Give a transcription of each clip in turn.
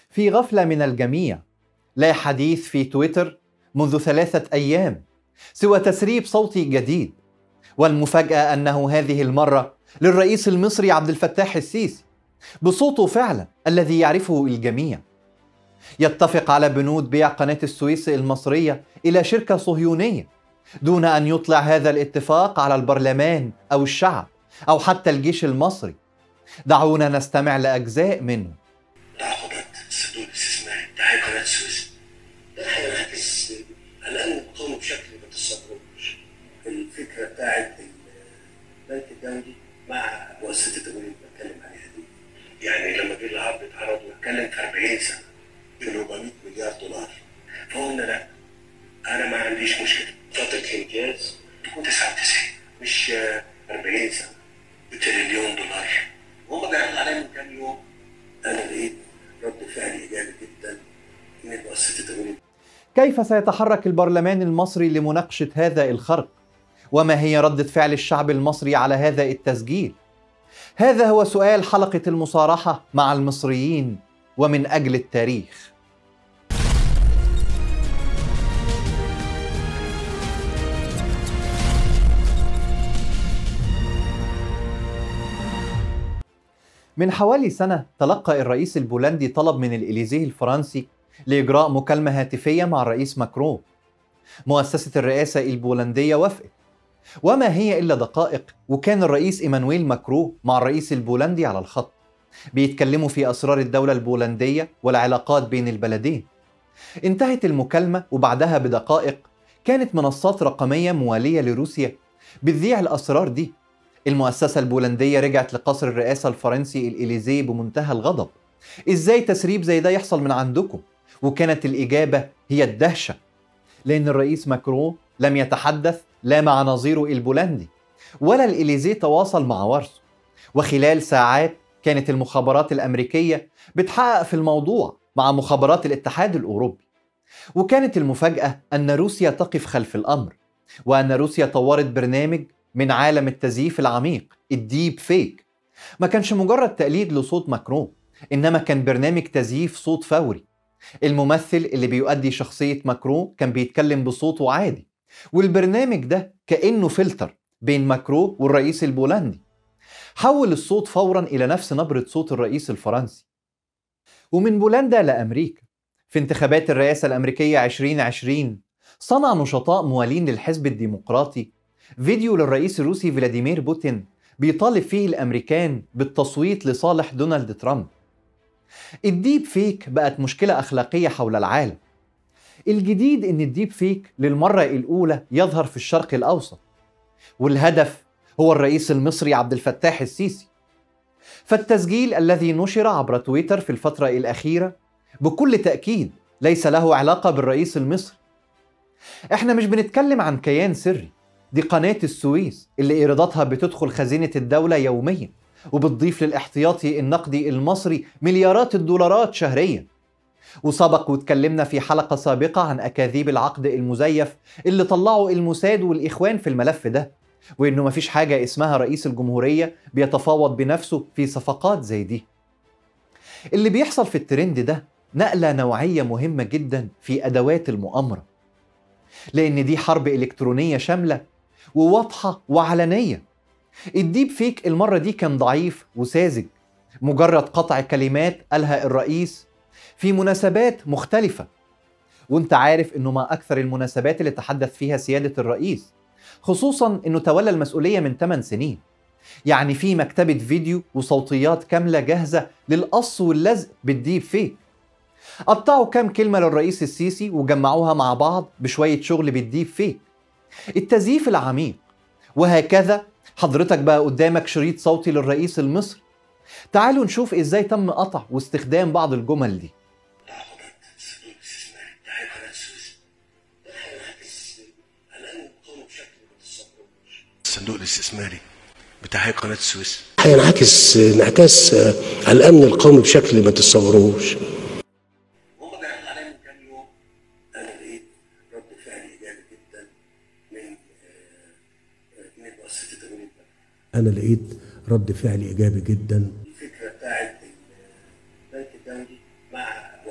في غفلة من الجميع لا حديث في تويتر منذ ثلاثة أيام سوى تسريب صوتي جديد والمفاجأة أنه هذه المرة للرئيس المصري عبد الفتاح السيسي بصوته فعلا الذي يعرفه الجميع يتفق على بنود بيع قناة السويس المصرية إلى شركة صهيونية دون أن يطلع هذا الاتفاق على البرلمان أو الشعب أو حتى الجيش المصري دعونا نستمع لأجزاء منه تعاقدات صندوق الاستثمار بتاع قناه السويس ده هينعكس الان القوم بشكل ما تتصوروش الفكره بتاعت البنك الدولي مع مؤسسه التمويل اللي بتكلم عليها دي يعني لما جه العرض اتعرض واتكلم في 40 سنه ب 400 مليار دولار فقلنا لا انا ما عنديش مشكله فتره الامتياز تكون 99 مش آه، 40 سنه بتريليون دولار وهم بيعرضوا عليا من كام يوم انا لقيت رد فعل ايجابي جدا من مؤسسه التمويل كيف سيتحرك البرلمان المصري لمناقشة هذا الخرق؟ وما هي ردة فعل الشعب المصري على هذا التسجيل؟ هذا هو سؤال حلقة المصارحة مع المصريين ومن أجل التاريخ. من حوالي سنة تلقى الرئيس البولندي طلب من الإليزيه الفرنسي لإجراء مكالمة هاتفية مع الرئيس ماكرون. مؤسسة الرئاسة البولندية وافقت. وما هي إلا دقائق وكان الرئيس إيمانويل ماكرون مع الرئيس البولندي على الخط. بيتكلموا في أسرار الدولة البولندية والعلاقات بين البلدين. انتهت المكالمة وبعدها بدقائق كانت منصات رقمية موالية لروسيا بتذيع الأسرار دي. المؤسسة البولندية رجعت لقصر الرئاسة الفرنسي الإليزيه بمنتهى الغضب. إزاي تسريب زي ده يحصل من عندكم؟ وكانت الإجابة هي الدهشة لأن الرئيس ماكرون لم يتحدث لا مع نظيره البولندي ولا الإليزيه تواصل مع وارسو وخلال ساعات كانت المخابرات الأمريكية بتحقق في الموضوع مع مخابرات الاتحاد الأوروبي وكانت المفاجأة أن روسيا تقف خلف الأمر وأن روسيا طورت برنامج من عالم التزييف العميق الديب فيك ما كانش مجرد تقليد لصوت ماكرون إنما كان برنامج تزييف صوت فوري الممثل اللي بيؤدي شخصية ماكرون كان بيتكلم بصوته عادي والبرنامج ده كأنه فلتر بين ماكرون والرئيس البولندي حول الصوت فورا إلى نفس نبرة صوت الرئيس الفرنسي ومن بولندا لأمريكا في انتخابات الرئاسة الأمريكية 2020 صنع نشطاء موالين للحزب الديمقراطي فيديو للرئيس الروسي فلاديمير بوتين بيطالب فيه الأمريكان بالتصويت لصالح دونالد ترامب الديب فيك بقت مشكلة أخلاقية حول العالم الجديد إن الديب فيك للمرة الأولى يظهر في الشرق الأوسط والهدف هو الرئيس المصري عبد الفتاح السيسي فالتسجيل الذي نشر عبر تويتر في الفترة الأخيرة بكل تأكيد ليس له علاقة بالرئيس المصري احنا مش بنتكلم عن كيان سري دي قناة السويس اللي إيراداتها بتدخل خزينة الدولة يوميا وبتضيف للاحتياطي النقدي المصري مليارات الدولارات شهريا وسبق واتكلمنا في حلقة سابقة عن أكاذيب العقد المزيف اللي طلعوا الموساد والإخوان في الملف ده وإنه مفيش حاجة اسمها رئيس الجمهورية بيتفاوض بنفسه في صفقات زي دي اللي بيحصل في الترند ده نقلة نوعية مهمة جدا في أدوات المؤامرة لأن دي حرب إلكترونية شاملة وواضحة وعلنية الديب فيك المرة دي كان ضعيف وساذج مجرد قطع كلمات قالها الرئيس في مناسبات مختلفة وانت عارف انه ما اكثر المناسبات اللي تحدث فيها سيادة الرئيس خصوصا انه تولى المسؤولية من 8 سنين يعني في مكتبة فيديو وصوتيات كاملة جاهزة للقص واللزق بالديب فيك قطعوا كام كلمة للرئيس السيسي وجمعوها مع بعض بشوية شغل بالديب فيك التزييف العميق وهكذا حضرتك بقى قدامك شريط صوتي للرئيس المصري تعالوا نشوف ازاي تم قطع واستخدام بعض الجمل دي تعاقدات صندوق الاستثمار بتاع قناه السويس ده هينعكس الان القوم بشكل ما تتصوروش الصندوق الاستثماري بتاع قناه السويس هينعكس انعكاس على الامن القومي بشكل ما تتصوروش وهم بيعرضوا عليا من كام يوم انا لقيت رد فعل ايجابي جدا من آه، آه، من مؤسسه التمويل انا لقيت رد فعل ايجابي جدا الفكره بتاعت البنك الدولي مع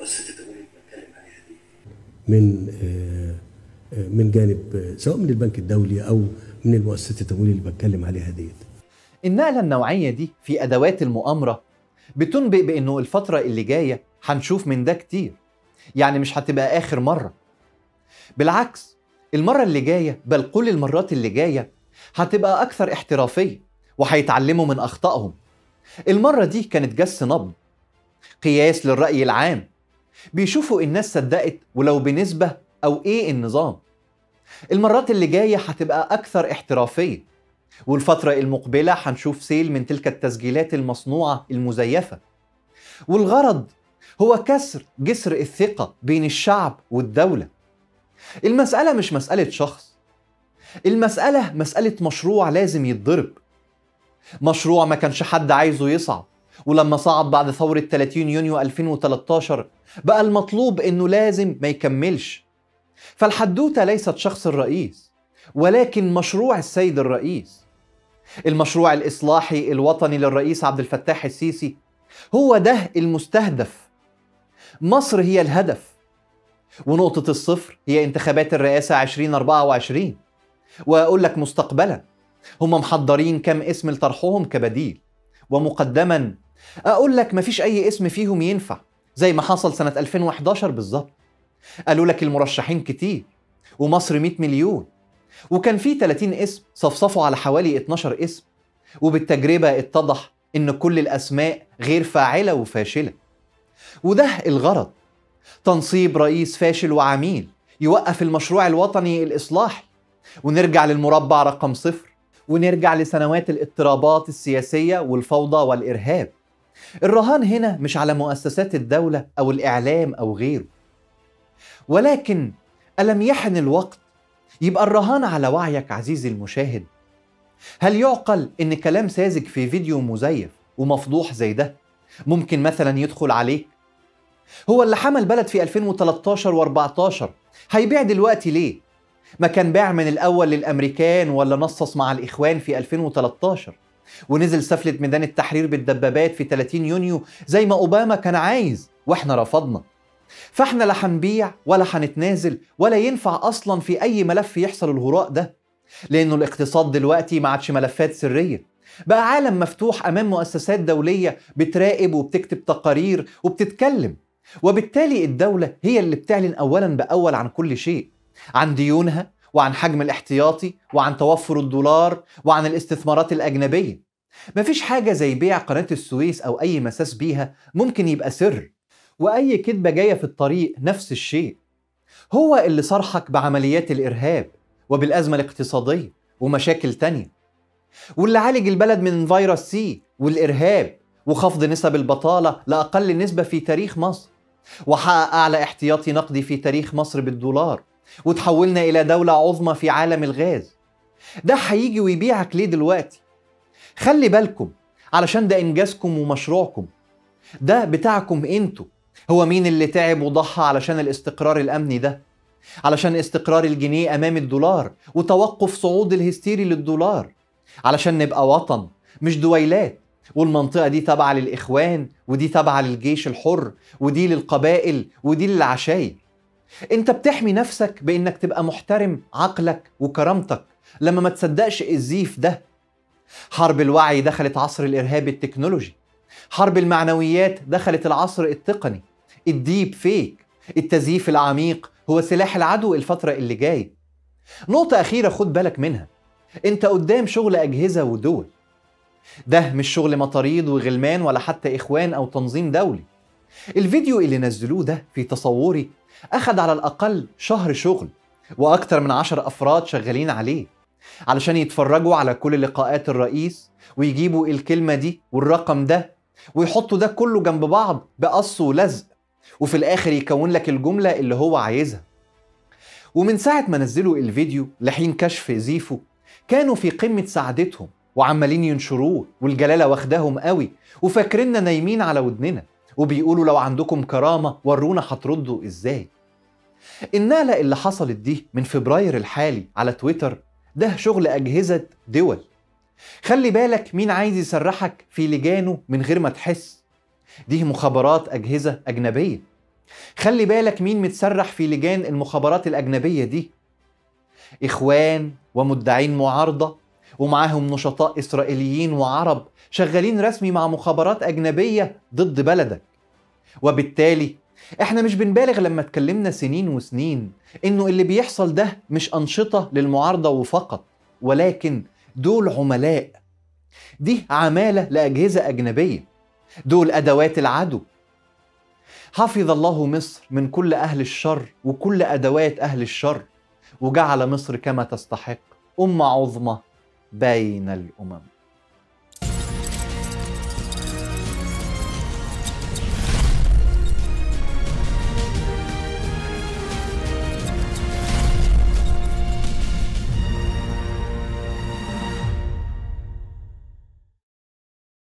من آه، آه، من جانب آه، سواء من البنك الدولي او من المؤسسات التمويليه اللي بتكلم عليها ديت النقلة النوعية دي في أدوات المؤامرة بتنبئ بأنه الفترة اللي جاية هنشوف من ده كتير يعني مش هتبقى آخر مرة بالعكس المرة اللي جاية بل كل المرات اللي جاية هتبقى أكثر احترافية وهيتعلموا من أخطائهم المرة دي كانت جس نبض قياس للرأي العام بيشوفوا الناس صدقت ولو بنسبة أو إيه النظام المرات اللي جاية هتبقى أكثر احترافية والفترة المقبلة هنشوف سيل من تلك التسجيلات المصنوعة المزيفة والغرض هو كسر جسر الثقة بين الشعب والدولة المسألة مش مسألة شخص المسألة مسألة مشروع لازم يتضرب مشروع ما كانش حد عايزه يصعد ولما صعد بعد ثورة 30 يونيو 2013 بقى المطلوب انه لازم ما يكملش فالحدوتة ليست شخص الرئيس ولكن مشروع السيد الرئيس المشروع الإصلاحي الوطني للرئيس عبد الفتاح السيسي هو ده المستهدف مصر هي الهدف ونقطة الصفر هي انتخابات الرئاسة 2024 وأقول لك مستقبلا هم محضرين كم اسم لطرحهم كبديل ومقدما أقول لك مفيش أي اسم فيهم ينفع زي ما حصل سنة 2011 بالظبط قالوا لك المرشحين كتير ومصر 100 مليون وكان في 30 اسم صفصفوا على حوالي 12 اسم وبالتجربة اتضح إن كل الأسماء غير فاعلة وفاشلة وده الغرض تنصيب رئيس فاشل وعميل يوقف المشروع الوطني الإصلاحي ونرجع للمربع رقم صفر ونرجع لسنوات الاضطرابات السياسية والفوضى والإرهاب الرهان هنا مش على مؤسسات الدولة أو الإعلام أو غيره ولكن ألم يحن الوقت يبقى الرهان على وعيك عزيزي المشاهد هل يعقل ان كلام ساذج في فيديو مزيف ومفضوح زي ده ممكن مثلا يدخل عليك هو اللي حمل بلد في 2013 و14 هيبيع دلوقتي ليه ما كان باع من الاول للامريكان ولا نصص مع الاخوان في 2013 ونزل سفلة ميدان التحرير بالدبابات في 30 يونيو زي ما اوباما كان عايز واحنا رفضنا فاحنا لا هنبيع ولا هنتنازل ولا ينفع اصلا في اي ملف يحصل الهراء ده لانه الاقتصاد دلوقتي ما عادش ملفات سريه بقى عالم مفتوح امام مؤسسات دوليه بتراقب وبتكتب تقارير وبتتكلم وبالتالي الدوله هي اللي بتعلن اولا باول عن كل شيء عن ديونها وعن حجم الاحتياطي وعن توفر الدولار وعن الاستثمارات الاجنبيه مفيش حاجه زي بيع قناه السويس او اي مساس بيها ممكن يبقى سر واي كدبه جايه في الطريق نفس الشيء هو اللي صرحك بعمليات الارهاب وبالازمه الاقتصاديه ومشاكل تانية واللي عالج البلد من فيروس سي والارهاب وخفض نسب البطاله لاقل نسبه في تاريخ مصر وحقق اعلى احتياطي نقدي في تاريخ مصر بالدولار وتحولنا الى دوله عظمى في عالم الغاز ده هيجي ويبيعك ليه دلوقتي خلي بالكم علشان ده انجازكم ومشروعكم ده بتاعكم انتوا هو مين اللي تعب وضحى علشان الاستقرار الامني ده علشان استقرار الجنيه امام الدولار وتوقف صعود الهستيري للدولار علشان نبقى وطن مش دويلات والمنطقة دي تابعة للإخوان ودي تابعة للجيش الحر ودي للقبائل ودي للعشاير انت بتحمي نفسك بانك تبقى محترم عقلك وكرامتك لما ما تصدقش الزيف ده حرب الوعي دخلت عصر الإرهاب التكنولوجي حرب المعنويات دخلت العصر التقني الديب فيك التزييف العميق هو سلاح العدو الفترة اللي جاي نقطة أخيرة خد بالك منها أنت قدام شغل أجهزة ودول ده مش شغل مطاريد وغلمان ولا حتى إخوان أو تنظيم دولي الفيديو اللي نزلوه ده في تصوري أخد على الأقل شهر شغل وأكتر من عشر أفراد شغالين عليه علشان يتفرجوا على كل لقاءات الرئيس ويجيبوا الكلمة دي والرقم ده ويحطوا ده كله جنب بعض بقص ولزق وفي الآخر يكون لك الجملة اللي هو عايزها ومن ساعة ما نزلوا الفيديو لحين كشف زيفو كانوا في قمة سعادتهم وعمالين ينشروه والجلالة واخداهم قوي وفاكريننا نايمين على ودننا وبيقولوا لو عندكم كرامة ورونا هتردوا ازاي النقلة اللي حصلت دي من فبراير الحالي على تويتر ده شغل أجهزة دول خلي بالك مين عايز يسرحك في لجانه من غير ما تحس دي مخابرات أجهزة أجنبية خلي بالك مين متسرح في لجان المخابرات الأجنبية دي إخوان ومدعين معارضة ومعاهم نشطاء إسرائيليين وعرب شغالين رسمي مع مخابرات أجنبية ضد بلدك وبالتالي احنا مش بنبالغ لما اتكلمنا سنين وسنين انه اللي بيحصل ده مش أنشطة للمعارضة وفقط ولكن دول عملاء دي عمالة لأجهزة أجنبية دول أدوات العدو حفظ الله مصر من كل أهل الشر وكل أدوات أهل الشر وجعل مصر كما تستحق أمة عظمى بين الأمم